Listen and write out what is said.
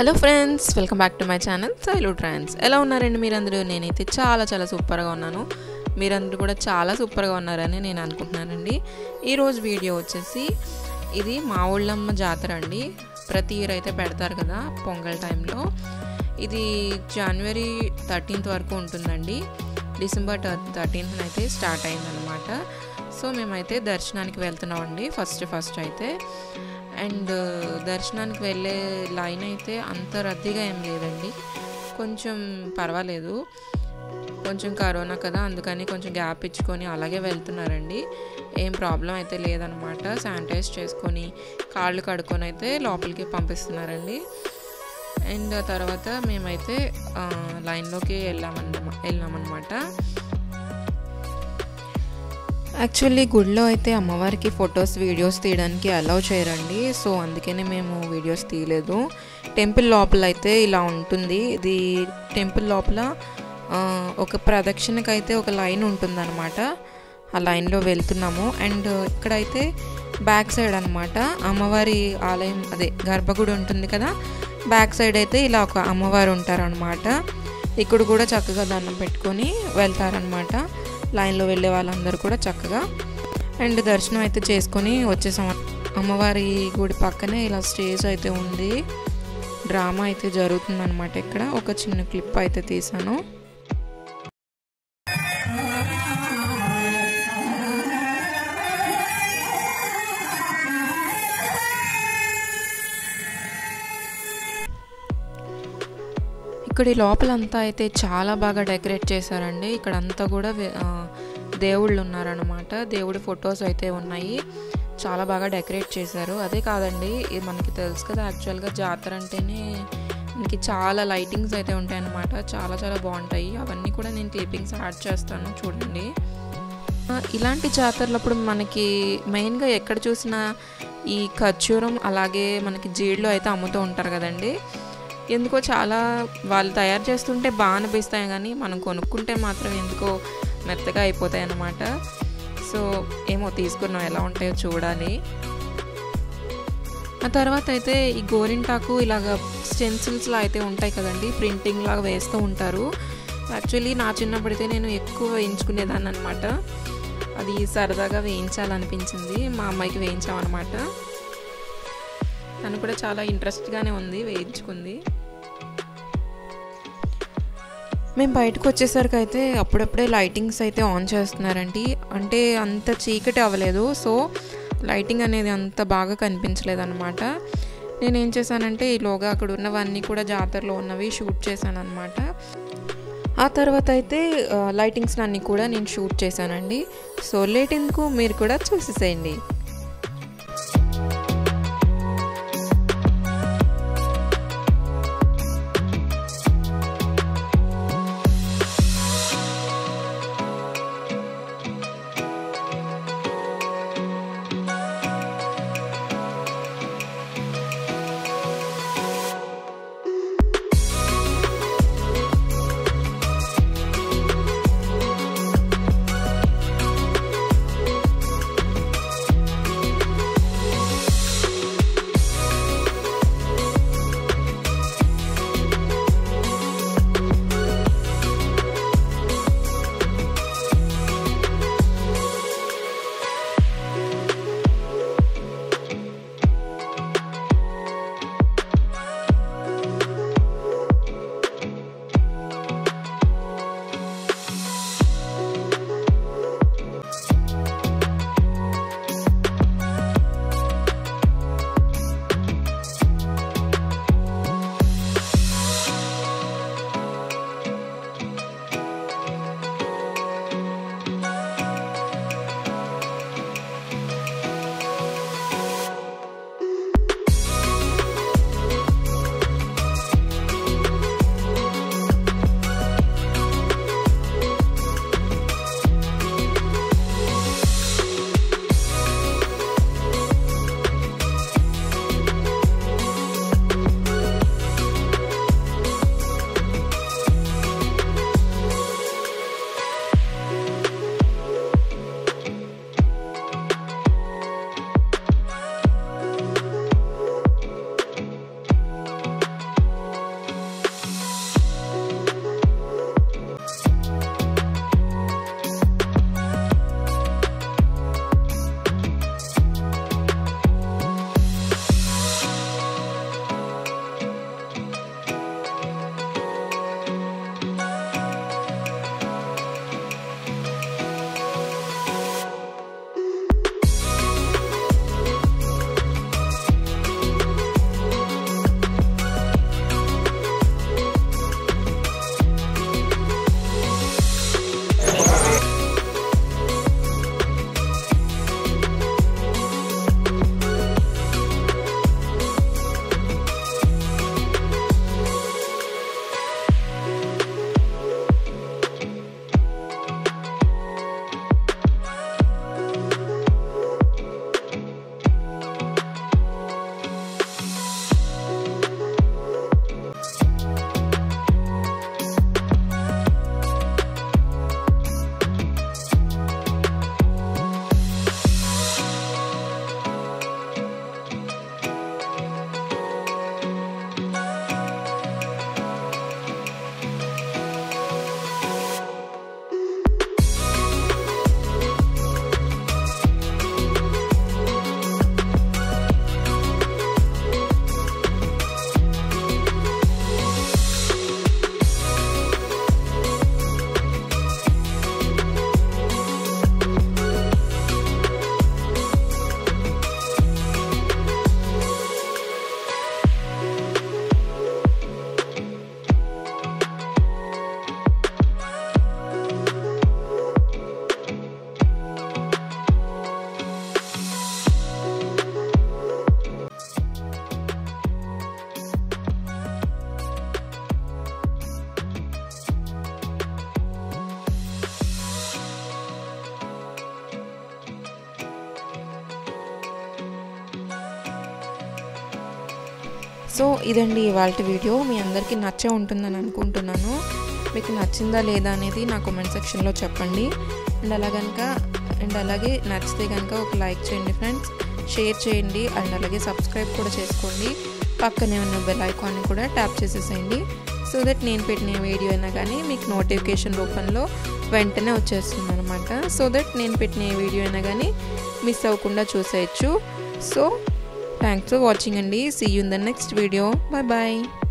hello friends welcome back to my channel Sailu ట్రాన్స్ ఎలా ఉన్నారండి మీరందరూ నేనైతే చాలా చాలా సూపర్గా ఉన్నాను మీరందరూ కూడా చాలా సూపర్గా ఉన్నారని నేను అనుకుంటున్నానండి ఈరోజు వీడియో వచ్చేసి ఇది మా ఊళ్ళమ్మ జాతర అండి ప్రతి ఇయర్ అయితే పెడతారు కదా పొంగల్ టైంలో ఇది జనవరి థర్టీన్త్ వరకు ఉంటుందండి డిసెంబర్ థర్టీన్త్ అయితే స్టార్ట్ అయిందనమాట సో మేమైతే దర్శనానికి వెళ్తున్నామండి ఫస్ట్ ఫస్ట్ అయితే అండ్ దర్శనానికి వెళ్ళే లైన్ అయితే అంత రద్దీగా ఏం లేదండి కొంచెం పర్వాలేదు కొంచెం కరోనా కదా అందుకని కొంచెం గ్యాప్ ఇచ్చుకొని అలాగే వెళ్తున్నారండి ఏం ప్రాబ్లం అయితే లేదనమాట శానిటైజ్ చేసుకొని కాళ్ళు కడుక్కొని అయితే లోపలికి పంపిస్తున్నారండి అండ్ తర్వాత మేమైతే లైన్లోకి వెళ్ళామన్నమా వెళ్ళామన్నమాట యాక్చువల్లీ గుడిలో అయితే అమ్మవారికి ఫొటోస్ వీడియోస్ తీయడానికి అలౌ చేయరండి సో అందుకనే మేము వీడియోస్ తీయలేదు టెంపుల్ లోపల అయితే ఇలా ఉంటుంది ఇది టెంపుల్ లోపల ఒక ప్రదక్షిణకైతే ఒక లైన్ ఉంటుందన్నమాట ఆ లైన్లో వెళ్తున్నాము అండ్ ఇక్కడైతే బ్యాక్ సైడ్ అనమాట అమ్మవారి ఆలయం అదే గర్భగుడి ఉంటుంది కదా బ్యాక్ సైడ్ అయితే ఇలా ఒక అమ్మవారు ఉంటారనమాట ఇక్కడ కూడా చక్కగా దండం పెట్టుకొని వెళ్తారనమాట లైన్లో వెళ్ళే వాళ్ళందరూ కూడా చక్కగా అండ్ దర్శనం అయితే చేసుకొని వచ్చేసాం అమ్మవారి గుడి పక్కనే ఇలా స్టేజ్ అయితే ఉంది డ్రామా అయితే జరుగుతుందన్నమాట ఇక్కడ ఒక చిన్న క్లిప్ అయితే తీసాను ఇక్కడ ఈ లోపలంతా అయితే చాలా బాగా డెకరేట్ చేశారండి ఇక్కడ అంతా కూడా దేవుళ్ళు ఉన్నారనమాట దేవుడి ఫొటోస్ అయితే ఉన్నాయి చాలా బాగా డెకరేట్ చేశారు అదే కాదండి ఇది మనకి తెలుసు కదా యాక్చువల్గా జాతర అంటేనే మనకి చాలా లైటింగ్స్ అయితే ఉంటాయి అన్నమాట చాలా చాలా బాగుంటాయి అవన్నీ కూడా నేను క్లిప్పింగ్స్ యాడ్ చేస్తాను చూడండి ఇలాంటి జాతరలప్పుడు మనకి మెయిన్గా ఎక్కడ చూసినా ఈ ఖర్జూరం అలాగే మనకి జీడిలో అయితే అమ్ముతూ ఉంటారు కదండి ఎందుకో చాలా వాళ్ళు తయారు చేస్తుంటే బాగా అనిపిస్తాయి కానీ మనం కొనుక్కుంటే మాత్రం ఎందుకో మెత్తగా అయిపోతాయి అన్నమాట సో ఏమో తీసుకున్నాం ఎలా ఉంటాయో చూడాలి ఆ తర్వాత అయితే ఈ గోరింటాకు ఇలాగ స్టెన్సిల్స్లా అయితే ఉంటాయి కదండి ప్రింటింగ్ లాగా వేస్తూ ఉంటారు యాక్చువల్లీ నా చిన్నప్పుడైతే నేను ఎక్కువ వేయించుకునేదాన్ని అనమాట అది సరదాగా వేయించాలనిపించింది మా అమ్మాయికి వేయించామన్నమాట తను కూడా చాలా ఇంట్రెస్ట్గానే ఉంది వేయించుకుంది మేము బయటకు వచ్చేసరికి అయితే అప్పుడప్పుడే లైటింగ్స్ అయితే ఆన్ చేస్తున్నారండి అంటే అంత చీకటి అవ్వలేదు సో లైటింగ్ అనేది అంత బాగా కనిపించలేదు అనమాట నేను ఏం చేశానంటే ఈలోగా అక్కడ ఉన్నవన్నీ కూడా జాతరలో ఉన్నవి షూట్ చేశాను అనమాట ఆ తర్వాత అయితే లైటింగ్స్ అన్నీ కూడా నేను షూట్ చేశానండి సో లేట్ ఎందుకు మీరు కూడా చూసేసేయండి సో ఇదండి ఇవాళ వీడియో మీ అందరికీ నచ్చే ఉంటుందని అనుకుంటున్నాను మీకు నచ్చిందా లేదా అనేది నా కామెంట్ సెక్షన్లో చెప్పండి అండ్ అలా కనుక అండ్ అలాగే నచ్చితే కనుక ఒక లైక్ చేయండి ఫ్రెండ్స్ షేర్ చేయండి అండ్ అలాగే సబ్స్క్రైబ్ కూడా చేసుకోండి పక్కనే ఉన్న బెల్ ఐకాన్ని కూడా ట్యాప్ చేసేసేయండి సో దట్ నేను పెట్టిన వీడియో అయినా కానీ మీకు నోటిఫికేషన్ రూపంలో వెంటనే వచ్చేస్తుంది అనమాట సో దట్ నేను పెట్టిన వీడియో అయినా కానీ మిస్ అవ్వకుండా చూసేయచ్చు సో థ్యాంక్స్ ఫర్ వాచింగ్ అండి see you in the next video bye bye